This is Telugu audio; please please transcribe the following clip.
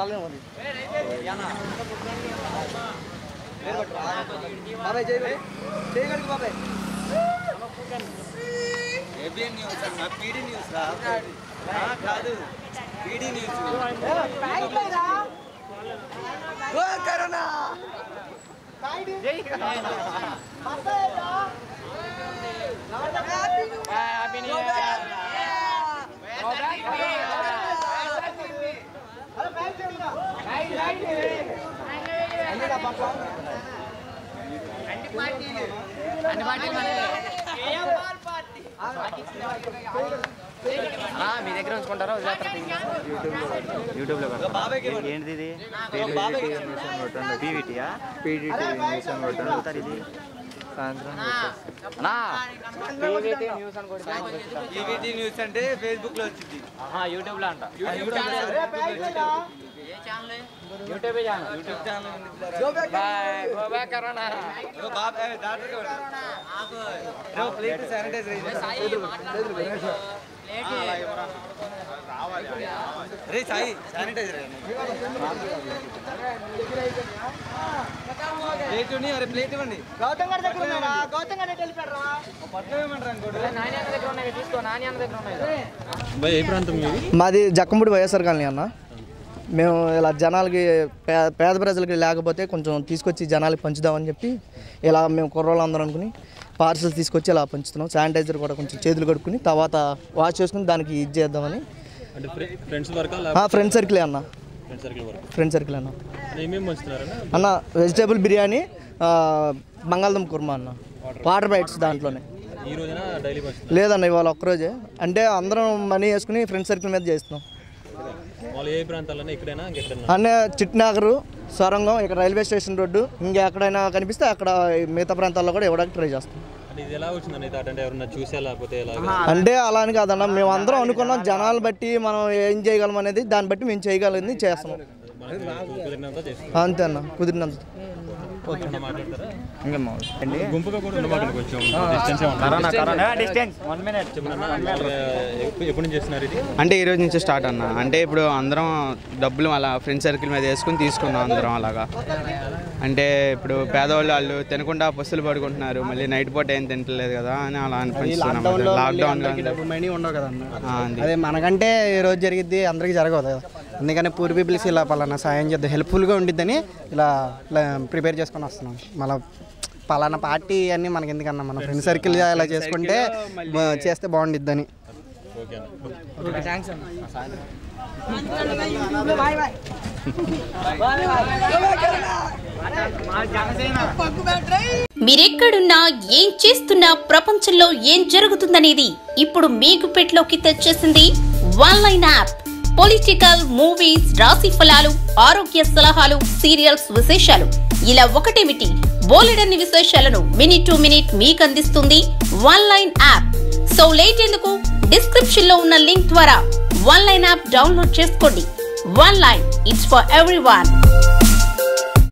ప్రాబ్లం ఉంది బాబాయ్ చేయి బాయ్. చేయి కడుగు బాబాయ్ ఏబిఎన్ న్యూస్ అన్న పీడీ న్యూస్ రా ఆ, కాదు పీడీ న్యూస్ ఓ కరోనా మీ దగ్గర ఉంచుకుంటారా యూట్యూబ్ లో బాబాయ్కి ఏంటిది ఇది బాబాయ్కి పీవీటీయా పీడీటీ చదువుతారు ఇది అన్నా పీవీటీ న్యూస్ అని కొడితే ఈవీటీ న్యూస్ అంటే ఫేస్బుక్ లో వచ్చింది యూట్యూబ్ లో అంట YouTube YouTube channel YouTube channel ఉంది పిల్లరా. బాయ్ గో బ్యాక్ కరోనా ఇదిగో బాబా ఏ, డాక్టర్ గారు. ప్లేట్ శానిటైజర్ రే సాయి శానిటైజర్ ప్లేట్ ఉని అరే ప్లేట్ ఇవ్వండి గౌతమ్ గారి దగ్గర ఉన్నారా గౌతమ్ గారు వెళ్ళిపోయారు పట్నం ఇవ్వమంటారు అనుకోండి నాని అన్న దగ్గర ఉన్నాయి తీసుకో నాని అన్న దగ్గర ఉన్నాయి మాది జక్కంపూడి వైఎస్ఆర్ కాలనీ అన్న మేము ఇలా జనాలకి పే పేద ప్రజలకి లేకపోతే కొంచెం తీసుకొచ్చి జనాలకి పంచుదామని చెప్పి ఇలా మేము కుర్రోళ్ళు అందరం అనుకుని పార్సల్స్ తీసుకొచ్చి ఇలా పంచుతున్నాం శానిటైజర్ కూడా కొంచెం చేతులు కడుక్కుని తర్వాత వాష్ చేసుకుని దానికి ఇది చేద్దామని అంటే ఫ్రెండ్స్ వరకు ఫ్రెండ్ సర్కిలే అన్న ఫ్రెండ్ సర్కిల్ వరకు ఫ్రెండ్ సర్కిల్ అన్న ఏమేమి పంచుతున్నారన్న అన్న వెజిటేబుల్ బిర్యానీ ఆ, బంగాళదుంప కుర్మా అన్న వాటర్ బైట్స్ దాంట్లోనే ఈ రోజున డైలీ పంచుతున్నారు లేదన్న ఇవాళ ఒక్కరోజే అంటే అందరం మనీ వేసుకుని ఫ్రెండ్ సర్కిల్ మీద చేస్తున్నాం వాళ్ళు ఏ ప్రాంతాలన్నా ఎక్కడైనా ఇంకెక్కడైనా అన్నీ చిట్నగర్ సొరంగం ఇక్కడ రైల్వే స్టేషన్ రోడ్డు ఇంకా ఎక్కడైనా కనిపిస్తే అక్కడ మిగతా ప్రాంతాల్లో కూడా ఇవ్వడానికి ట్రై చేస్తాం అంటే ఇది ఎలా వచ్చిందని థాట్ అంటే ఎవరన్నా చూసా లేకపోతే ఎలా అంటే అలా అని కాదన్న మేము అందరం అనుకున్నాం జనాలు బట్టి మనం ఏం చేయగలం అనేది దాన్ని బట్టి మేము చేయగలిగింది చేస్తున్నాం మనకి కుదిరినంత చేస్తున్నారు అంతే అన్న కుదిరినంత ఏమన్నా మాట్లాడతారా ఇంకా గుంపుగా కూడా ఉండమాకండి కొంచెం distance corona corona distance one minute ఎప్పటి నుంచి చేస్తున్నారు ఇది అంటే ఈ రోజు నుంచి స్టార్ట్ అన్న అంటే ఇప్పుడు అందరం డబ్బులు అలా ఫ్రెండ్ సర్కిల్ మీద వేసుకుని తీసుకున్నాం అందరం అలాగా అంటే ఇప్పుడు పేదవాళ్ళు వాళ్ళు తినకుండా పస్తులు పడుకుంటున్నారు మళ్ళీ నైట్ పూట ఏం తింటలేదు కదా అని అలా అనిపిస్తున్నాం లాక్డౌన్ మనీ ఉండవు కదన్న అంది అదే మనకంటే ఈ రోజు జరిగిద్ది అందరికీ జరగదు కదా అందుకని పూర్ పీపుల్స్ ఇలా పలానా సాయం చేద్దాం హెల్ప్ఫుల్గా ఉండిద్దని ఇలా ఇలా ప్రిపేర్ చేసుకొని వస్తున్నాం మళ్ళీ పలానా పార్టీ అన్నీ మనకి ఎందుకన్నా మన ఫ్రెండ్ సర్కిల్ ఇలా చేసుకుంటే బా- చేస్తే బాగుండిద్దని ఓకే అన్న మీరెక్కడున్నా ఏం చేస్తున్నా ప్రపంచంలో ఏం జరుగుతుందనేది ఇప్పుడు మీ గుప్పెట్లోకి తెచ్చేసింది one line app political movies రాశి ఫలాలు ఆరోగ్య సలహాలు సీరియల్స్ విశేషాలు ఇలా ఒకటేమిటి బోలెడన్ని విశేషాలను మినిట్ టు మినిట్ మీకు అందిస్తుంది one line app so late ఎందుకు డిస్క్రిప్షన్ లో ఉన్న లింక్ ద్వారా వన్ లైన్ యాప్ డౌన్లోడ్ చేసుకోండి one line it's for every